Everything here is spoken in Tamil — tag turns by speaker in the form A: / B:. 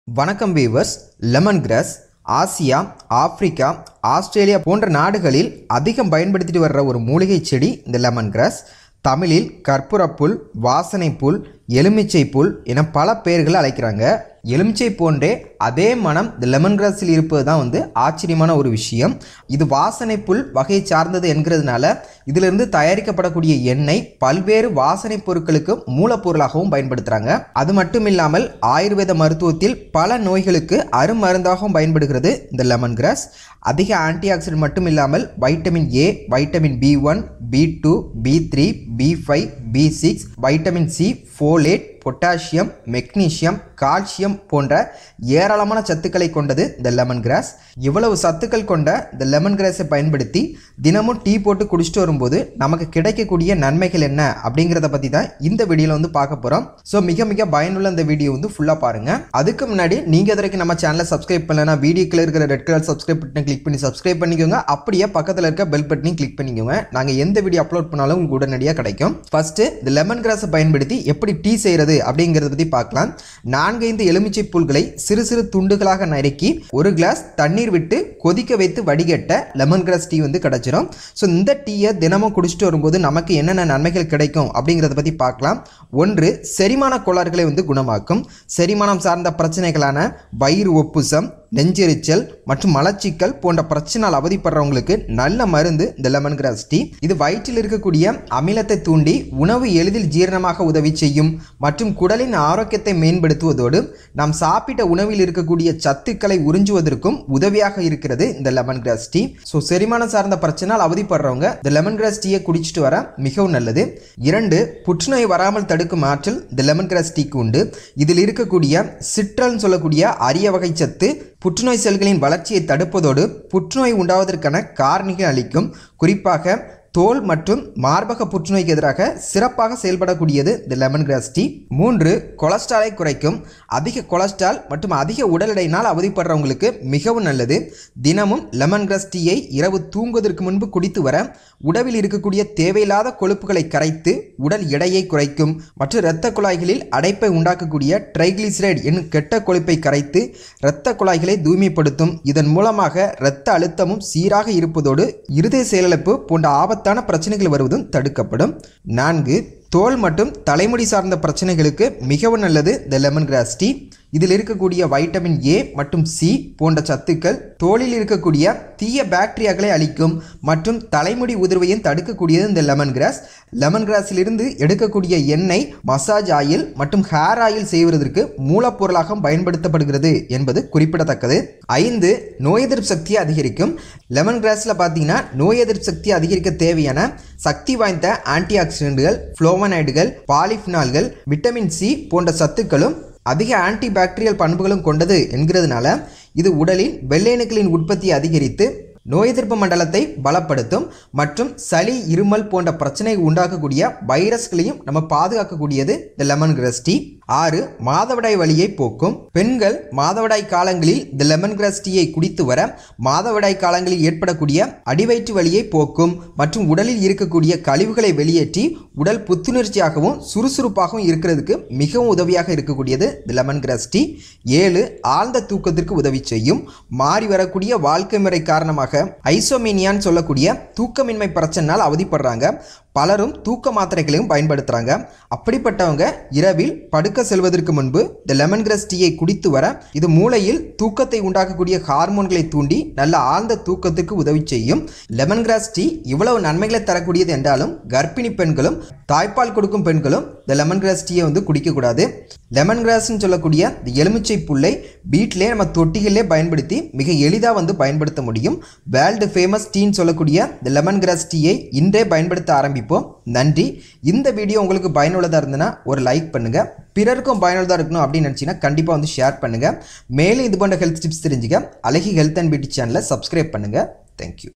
A: வணக்கம் viewers lemon grass Asia Africa Australia போன்ற நாடுகளில் அதிகம் பயன்படுத்திட்டு வர்ற ஒரு மூலிகை செடி இந்த லெமன் கிராஸ் தமிழில் கற்பூரப்புல் வாசனைப்புல் எலுமிச்சை புல் என பல பெயர்கள் அழைக்கிறாங்க எலுமிச்சை போன்றே அதே மனம் இந்த லெமன் கிராஸில் இருப்பது தான் வந்து ஆச்சரியமான ஒரு விஷயம் இது வாசனை புல் வகையை சார்ந்தது என்கிறதுனால இதிலிருந்து தயாரிக்கப்படக்கூடிய எண்ணெய் பல்வேறு வாசனை பொருட்களுக்கு மூலப்பொருளாகவும் பயன்படுத்துகிறாங்க அது மட்டும் இல்லாமல் ஆயுர்வேத மருத்துவத்தில் பல நோய்களுக்கு அருமருந்தாகவும் பயன்படுகிறது இந்த லெமன் கிராஸ் அதிக ஆன்டி ஆக்சிடென்ட் மட்டும் இல்லாமல் vitamin A vitamin B one B two B three B five B six vitamin C folate potassium magnesium calcium போன்ற ஏராளமான சத்துக்களை கொண்டது இந்த லெமன் கிராஸ் இவ்வளவு சத்துக்கள் கொண்ட இந்த லெமன் கிராஸை பயன்படுத்தி தினமும் டீ போட்டு குடிச்சிட்டு வரும்போது நமக்கு கிடைக்கக்கூடிய நன்மைகள் என்ன அப்படிங்கிறத பற்றி தான் இந்த வீடியோவில் வந்து பார்க்க போகிறோம் ஸோ மிக மிக பயனுள்ள இந்த வீடியோ வந்து ஃபுல்லாக பாருங்கள் அதுக்கு முன்னாடி நீங்கள் இது வரைக்கும் நம்ம சேனலை சப்ஸ்கிரைப் பண்ணலன்னா வீடியோக்கில் இருக்கிற ரெட் கலர் சப்ஸ்கிரைப் பட்டனை கிளிக் பண்ணி சப்ஸ்கிரைப் பண்ணிக்கோங்க அப்படியே பக்கத்தில் இருக்க பெல் பட்டனையும் கிளிக் பண்ணிக்கோங்க நாங்கள் எந்த வீடியோ அப்லோட் பண்ணாலும் உங்களுக்கு உடனடியாக கிடைக்கும் ஃபர்ஸ்ட் இந்த லெமன் கிராஸை பயன்படுத்தி எப்படி டீ செய்கிறது அப்படிங்கிறத பற்றி பார்க்கலாம் நான்கைந்து எலுமிச்சை புல்களை சிறு சிறு துண்டுகளாக நறுக்கி ஒரு கிளாஸ் தண்ணீர் விட்டு கொதிக்க வைத்து வடிகட்ட லெமன் கிராஸ் டீ வந்து கிடைச்சிரும் ஸோ இந்த டீயை தினமும் குடிச்சிட்டு வரும்போது நமக்கு என்னென்ன நன்மைகள் கிடைக்கும் அப்படிங்கிறத பற்றி பார்க்கலாம் ஒன்று செரிமான கோளாறுகளை வந்து குணமாக்கும் செரிமானம் சார்ந்த பிரச்சனைகளான வயிறு ஒப்புசம் நெஞ்செரிச்சல் மற்றும் மலச்சிக்கல் போன்ற பிரச்சனையால் அவதிப்படுறவங்களுக்கு நல்ல மருந்து இந்த லெமன் கிராஸ் டீ இது வயிற்றில் இருக்கக்கூடிய அமிலத்தை தூண்டி உணவு எளிதில் ஜீரணமாக உதவி செய்யும் மற்றும் குடலின் ஆரோக்கியத்தை மேம்படுத்துவதோடு நாம் சாப்பிட்ட உணவில் இருக்கக்கூடிய சத்துக்களை உறிஞ்சுவதற்கும் உதவியாக இருக்கிறது இந்த லெமன் கிராஸ் டீ ஸோ செரிமானம் சார்ந்த பிரச்சனையால் அவதிப்படுறவங்க இந்த லெமன் கிராஸ் டீயை குடிச்சிட்டு வர மிகவும் நல்லது இரண்டு புற்றுநோய் வராமல் தடுக்கும் ஆற்றல் இந்த லெமன் கிராஸ் டீக்கு உண்டு இதில் இருக்கக்கூடிய சிட்ரல்னு சொல்லக்கூடிய அரிய வகை சத்து புற்றுநோய் செல்களின் வளர்ச்சியை தடுப்பதோடு புற்றுநோய் உண்டாவதற்கான காரணிகள் அளிக்கும் குறிப்பாக தோல் மற்றும் மார்பக புற்றுநோய்க்கு எதிராக சிறப்பாக செயல்படக்கூடியது இந்த லெமன் கிராஸ் டீ மூன்று கொலஸ்ட்ராலை குறைக்கும் அதிக கொலஸ்ட்ரால் மற்றும் அதிக உடல் எடையினால் அவதிப்படுறவங்களுக்கு மிகவும் நல்லது தினமும் லெமன் கிராஸ் டீயை இரவு தூங்குவதற்கு முன்பு குடித்து வர உடவில் இருக்கக்கூடிய தேவையில்லாத கொழுப்புகளை கரைத்து உடல் எடையை குறைக்கும் மற்றும் இரத்த குழாய்களில் அடைப்பை உண்டாக்கக்கூடிய ட்ரைகிளிசரைடு என்னும் கெட்ட கொழுப்பை கரைத்து இரத்த குழாய்களை தூய்மைப்படுத்தும் இதன் மூலமாக இரத்த அழுத்தமும் சீராக இருப்பதோடு இருதய செயலிழப்பு போன்ற ஆபத்தான பிரச்சனைகள் வருவதும் தடுக்கப்படும் நான்கு தோல் மற்றும் தலைமுடி சார்ந்த பிரச்சனைகளுக்கு மிகவும் நல்லது இந்த லெமன் கிராஸ் டீ இதில் இருக்கக்கூடிய வைட்டமின் ஏ மற்றும் சி போன்ற சத்துக்கள் தோலில் இருக்கக்கூடிய தீய பாக்டீரியாக்களை அழிக்கும் மற்றும் தலைமுடி உதிர்வையும் தடுக்கக்கூடியது இந்த லெமன் கிராஸ் லெமன் கிராஸிலிருந்து எடுக்கக்கூடிய எண்ணெய் மசாஜ் ஆயில் மற்றும் ஹேர் ஆயில் செய்வதற்கு மூலப்பொருளாக பயன்படுத்தப்படுகிறது என்பது குறிப்பிடத்தக்கது ஐந்து நோய் எதிர்ப்பு சக்தியை அதிகரிக்கும் லெமன் கிராஸில் பார்த்தீங்கன்னா நோய் எதிர்ப்பு சக்தியை அதிகரிக்க தேவையான சக்தி வாய்ந்த ஆன்டி ஆக்சிடென்ட்கள் ஃப்ளோவனைடுகள் பாலிஃபினால்கள் விட்டமின் சி போன்ற சத்துக்களும் அதிக ஆன்டி பாக்டீரியல் பண்புகளும் கொண்டது என்கிறதுனால இது உடலின் வெள்ளையணுக்களின் உற்பத்தியை அதிகரித்து நோய் எதிர்ப்பு மண்டலத்தை பலப்படுத்தும் மற்றும் சளி இருமல் போன்ற பிரச்சனை உண்டாக்கக்கூடிய வைரஸ்களையும் நம்ம பாதுகாக்கக்கூடியது இந்த லெமன் கிராஸ் டீ ஆறு மாதவிடாய் வலியை போக்கும் பெண்கள் மாதவிடாய் காலங்களில் இந்த லெமன் கிராஸ் டீயை குடித்து வர மாதவிடாய் காலங்களில் ஏற்படக்கூடிய அடிவயிற்று வலியை போக்கும் மற்றும் உடலில் இருக்கக்கூடிய கழிவுகளை வெளியேற்றி உடல் புத்துணர்ச்சியாகவும் சுறுசுறுப்பாகவும் இருக்கிறதுக்கு மிகவும் உதவியாக இருக்கக்கூடியது இந்த லெமன் கிராஸ் டீ ஏழு ஆழ்ந்த தூக்கத்திற்கு உதவி செய்யும் மாறி வரக்கூடிய வாழ்க்கை முறை காரணமாக ஐசோமீனியான்னு சொல்லக்கூடிய தூக்கமின்மை பிரச்சனைனால் அவதிப்படுறாங்க பலரும் தூக்க மாத்திரைகளையும் பயன்படுத்துகிறாங்க அப்படிப்பட்டவங்க இரவில் படுக்க செல்வதற்கு முன்பு இந்த லெமன் கிராஸ் டீயை குடித்து வர இது மூளையில் தூக்கத்தை உண்டாக்கக்கூடிய ஹார்மோன்களை தூண்டி நல்ல ஆழ்ந்த தூக்கத்துக்கு உதவி செய்யும் லெமன் கிராஸ் டீ இவ்வளவு நன்மைகளை தரக்கூடியது என்றாலும் கர்ப்பிணி பெண்களும் தாய்ப்பால் கொடுக்கும் பெண்களும் இந்த லெமன் கிராஸ் டீயை வந்து குடிக்கக்கூடாது லெமன் கிராஸ்ன்னு சொல்லக்கூடிய இந்த எலுமிச்சை புல்லை வீட்டிலே நம்ம தொட்டிகளிலே பயன்படுத்தி மிக எளிதாக வந்து பயன்படுத்த முடியும் வேர்ல்டு ஃபேமஸ் டீன்னு சொல்லக்கூடிய இந்த லெமன் கிராஸ் டீயை இன்றே பயன்படுத்த ஆரம்பிப்போம் நன்றி இந்த வீடியோ உங்களுக்கு பயனுள்ளதாக இருந்ததுன்னா ஒரு லைக் பண்ணுங்கள் பிறருக்கும் பயனுள்ளதாக இருக்கணும் அப்படின்னு நினச்சிங்கன்னா கண்டிப்பாக வந்து ஷேர் பண்ணுங்கள் மேலும் இது போன்ற ஹெல்த் டிப்ஸ் தெரிஞ்சுக்க அழகி ஹெல்த் அண்ட் பியூட்டி சேனலை சப்ஸ்கிரைப் பண்ணுங்கள் தேங்க்யூ